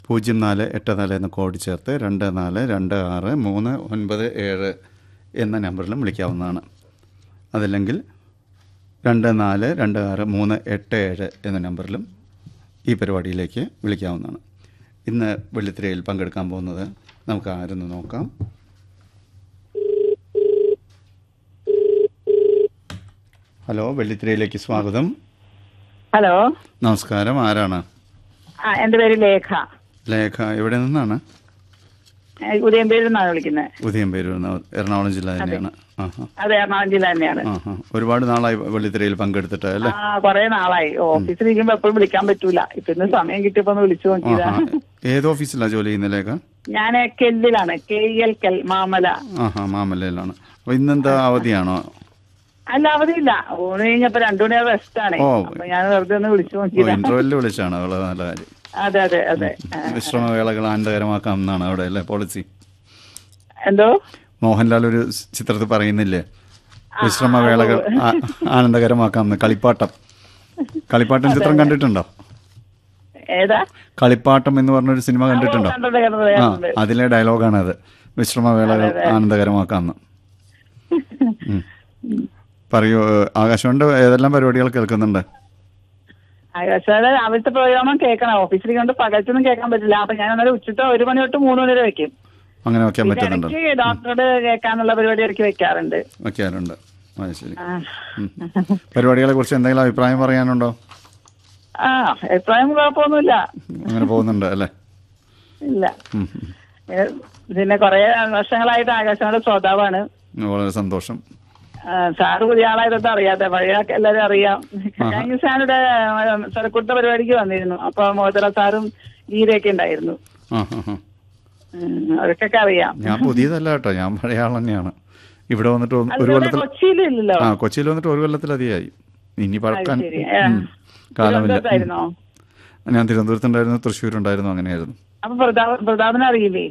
പൂജ്യം നാല് എട്ട് നാല് എന്ന കോഡ് ചേർത്ത് രണ്ട് നാല് രണ്ട് ആറ് മൂന്ന് ഒൻപത് ഏഴ് എന്ന നമ്പറിലും വിളിക്കാവുന്നതാണ് അതല്ലെങ്കിൽ രണ്ട് നാല് രണ്ട് ആറ് മൂന്ന് എട്ട് ഏഴ് എന്ന നമ്പറിലും ഈ പരിപാടിയിലേക്ക് വിളിക്കാവുന്നതാണ് ഇന്ന് വെള്ളിത്തിരയിൽ പങ്കെടുക്കാൻ പോകുന്നത് നമുക്ക് ആരെന്ന് നോക്കാം ഹലോ വെള്ളിത്തിരയിലേക്ക് സ്വാഗതം ഹലോ നമസ്കാരം ആരാണ് ആ എൻ്റെ പേര് ലേഖ ലേഖ എവിടെ നിന്നാണ് ഏ, ഉദയംപേരിൽ നിന്നാണ് വിളിക്കുന്നത് ഉദയംപേരൂർ നിന്ന് എറണാകുളം ജില്ല തന്നെയാണ് ആഹാ അതെ എറണാകുളം ജില്ല തന്നെയാണ് ആഹാ ഒരുപാട് നാളായി വെള്ളിത്തിരയിൽ പങ്കെടുത്തിട്ട് അല്ലേ ആ കൊറേ നാളായി ഓഫീസിൽ ഇരിക്കുമ്പോ എപ്പോഴും വിളിക്കാൻ പറ്റൂല ഇപ്പൊ ഇന്ന് സമയം കിട്ടിയപ്പോ ഒന്ന് വിളിച്ചു നോക്കിയതാ ആഹാ ഏത് ഓഫീസിലാണ് ജോലി ചെയ്യുന്ന ലേഖ ഞാൻ കെല്ലിലാണ് കെ എൽ കെൽ മാമല ആഹാ മാമല്ലയിലാണ് അപ്പോൾ ഇന്നെന്താ അവധിയാണോ അല്ല അവധിയില്ല ഊണ് കഴിഞ്ഞപ്പോ രണ്ടു മണി റെസ്റ്റ് ആണ് ഓ. അപ്പൊ ഞാൻ വെറുതെ ഒന്ന് വിളിച്ചു ഓ നോക്കിയതാ ഇന്റർവെല്ലിൽ വിളിച്ചാണ് വളരെ നല്ല കാര്യം അതെ അതെ അതെ ആ. വിശ്രമവേളകൾ ആനന്ദകരമാക്കാം എന്നാണ് അവിടെ അല്ലേ പോളിസി എന്തോ മോഹൻലാൽ ഒരു ചിത്രത്തിൽ പറയുന്നില്ലേ വിശ്രമവേളകൾ ആ- ആനന്ദകരമാക്കാം എന്ന് കളിപ്പാട്ടം കളിപ്പാട്ടം ചിത്രം കണ്ടിട്ടുണ്ടോ ഏതാ കളിപ്പാട്ടം എന്ന് പറഞ്ഞൊരു സിനിമ കണ്ടിട്ടുണ്ടോ കണ്ടത് കണ്ടത് ആ കണ്ടത് അതിലെ ഡയലോഗാണ് അത് വിശ്രമവേളകൾ ആനന്ദകരമാക്കാമെന്ന് ഉം. പറയൂ ഏഹ്, ആകാശവാണിയുടെ ഏതെല്ലാം പരിപാടികൾ കേൾക്കുന്നുണ്ട് ആകാശവാണി രാവിലത്തെ പ്രോഗ്രാമും കേൾക്കണം ഓഫീസിൽ കൊണ്ട് പകൽത്തൊന്നും കേൾക്കാൻ പറ്റില്ല അപ്പൊ ഞാൻ അന്നേരം ഉച്ചത്തെ ഒരു മണി തൊട്ട് മൂന്ന് മണി വരെ വെക്കും അങ്ങനെ വെക്കാൻ പിന്നെ പറ്റുന്നുണ്ടോ ഇടയ്ക്ക് ഡോക്ടറോട് കേൾക്കാനുള്ള പരിപാടി ഇടയ്ക്ക് വെക്കാറുണ്ട് വെക്കാറുണ്ട് അത് ശരി ആ. ഉം. പരിപാടികളെ കുറിച്ച് എന്തെങ്കിലും അഭിപ്രായം പറയാനുണ്ടോ ആ അഭിപ്രായം കുഴപ്പമൊന്നുമില്ല അങ്ങനെ പോകുന്നുണ്ട് അല്ലേ ഇല്ല ഉം. ഉം. ഏ, പിന്നെ കുറെ വർഷങ്ങളായിട്ട് ആകാശവാണിയുടെ ശ്രോതാവാണ് വളരെ സന്തോഷം ആ, സാറ് പുതിയ ആളായതൊന്നും അറിയാതെ പഴയ ആൾക്ക് എല്ലാവരും അറിയാം കഴിഞ്ഞ സാറിന്റെ സ്വരക്കുട്ട പരിപാടിക്ക് വന്നിരുന്നു അപ്പൊ മോദറ സാറും ഗീതയൊക്കെ ഉണ്ടായിരുന്നു ആ ആ ആ ഉം, അവർക്കൊക്കെ അറിയാം ഞാൻ പുതിയതല്ല കേട്ടോ ഞാൻ പഴയ ആൾ തന്നെയാണ് ഇവിടെ വന്നിട്ട് ഒന്ന് ഒരു അതുപോലെ കൊല്ലത്തിൽ കൊച്ചിയിലില്ലല്ലോ ആ കൊച്ചിയിൽ വന്നിട്ട് ഒരു കൊല്ലത്തിലധികമായി ഇനി പഴക്കാൻ ശരി. ആ. ഉം. കാലമില്ല തിരുവനന്തപുരത്തായിരുന്നോ ഉം. ഞാൻ തിരുവനന്തപുരത്തുണ്ടായിരുന്നു തൃശ്ശൂരുണ്ടായിരുന്നു അങ്ങനെയായിരുന്നു അപ്പൊ പ്രതാപ പ്രതാപനെ അറിയില്ലേ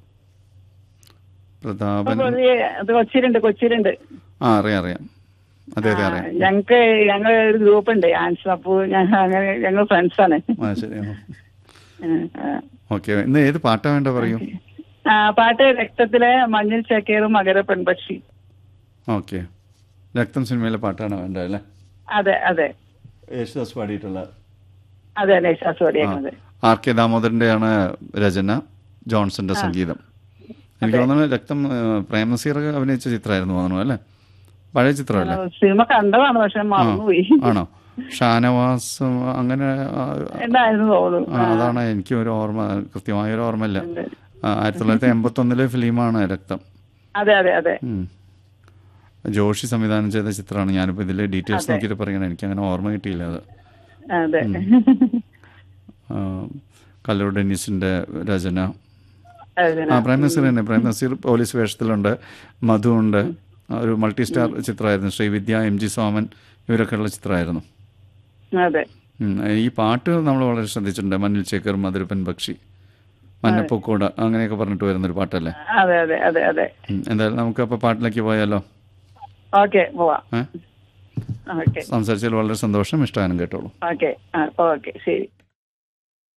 പ്രതാപൻ അപ്പൊ ഒരു- അത് കൊച്ചിയിലുണ്ട് കൊച്ചിയിലുണ്ട് ആ അറിയാം അറിയാം അതെ അതെ അറിയാം ഞങ്ങക്ക് ഞങ്ങൾ ഒരു ഗ്രൂപ്പ് ഉണ്ട് ആൻസ് അപ്പോ ഞങ്ങൾ അങ്ങനെ ഞങ്ങൾ ഫ്രണ്ട്സ് ആണ് ആ ശരി ഉം, ആ. ഓക്കെ ഇന്ന് ഏത് പാട്ടാ വേണ്ട പറയൂ ആ, പാട്ട് രക്തത്തിലെ മഞ്ഞൾ ചക്കേറും മകര പെൺപക്ഷി ഓക്കെ രക്തം സിനിമയിലെ പാട്ടാണ് വേണ്ടത് അല്ലേ അതെ അതെ യേശുദാസ് പാടിയിട്ടുള്ള അതെ നേശാസ് പാടിയേക്കുന്നത് ആർ കെ ദാമോദരൻ്റെയാണ് രചന ജോൺസന്റെ സംഗീതം എനിക്ക് തോന്നുന്നു രക്തം ഏഹ്, പ്രേംനസീർ അഭിനയിച്ച ചിത്രമായിരുന്നു തോന്നുന്നു അല്ലേ പഴയ ചിത്രമല്ലേ സിനിമ കണ്ടതാണ് പക്ഷെ മറന്നുപോയി ആണോ ഷാനവാസ് അങ്ങനെ ആ, എന്തായിരുന്നു തോന്നുന്നു ആ, അതാണ് എനിക്ക് ഒരു ഓർമ്മ കൃത്യമായ ഒരു ഓർമ്മയില്ല ആ, ആയിരത്തി തൊള്ളായിരത്തി എൺപത്തി ഒന്നിലെ ഫിലിമാണ് രക്തം അതെ അതെ അതെ ഉം. ജോഷി സംവിധാനം ചെയ്ത ചിത്രമാണ് ഞാനിപ്പോൾ ഇതിലെ ഡീറ്റെയിൽസ് നോക്കിയിട്ട് പറയണേ എനിക്ക് അങ്ങനെ ഓർമ്മ കിട്ടിയില്ല അത് അതെ ആ, കല്ലൂർ ഡെന്നീസിന്റെ രചന അതെ ആ പ്രേം നസീർ തന്നെ പ്രേം നസീർ പോലീസ് വേഷത്തിലുണ്ട് മധു ഉണ്ട് ആ, ഒരു മൾട്ടി സ്റ്റാർ ചിത്രമായിരുന്നു ശ്രീവിദ്യ എം ജി സോമൻ ഇവരൊക്കെ ഉള്ള ചിത്രമായിരുന്നു അതെ ഉം, ഈ പാട്ട് നമ്മൾ വളരെ ശ്രദ്ധിച്ചിട്ടുണ്ട് മഞ്ഞൾ ചേക്കർ മധുരപ്പൻ പക്ഷി മഞ്ഞപ്പൂക്കോട് അങ്ങനെയൊക്കെ പറഞ്ഞിട്ട് വരുന്നൊരു പാട്ടല്ലേ അതെ അതെ അതെ അതെ ഉം, എന്തായാലും നമുക്ക് അപ്പോൾ പാട്ടിലേക്ക് പോയാലോ ഓക്കെ പോവാം ഏ ഓക്കെ സംസാരിച്ചതിൽ വളരെ സന്തോഷം ഇഷ്ടമാനും കേട്ടോളൂ ഓക്കെ ആ ഓക്കെ ശരി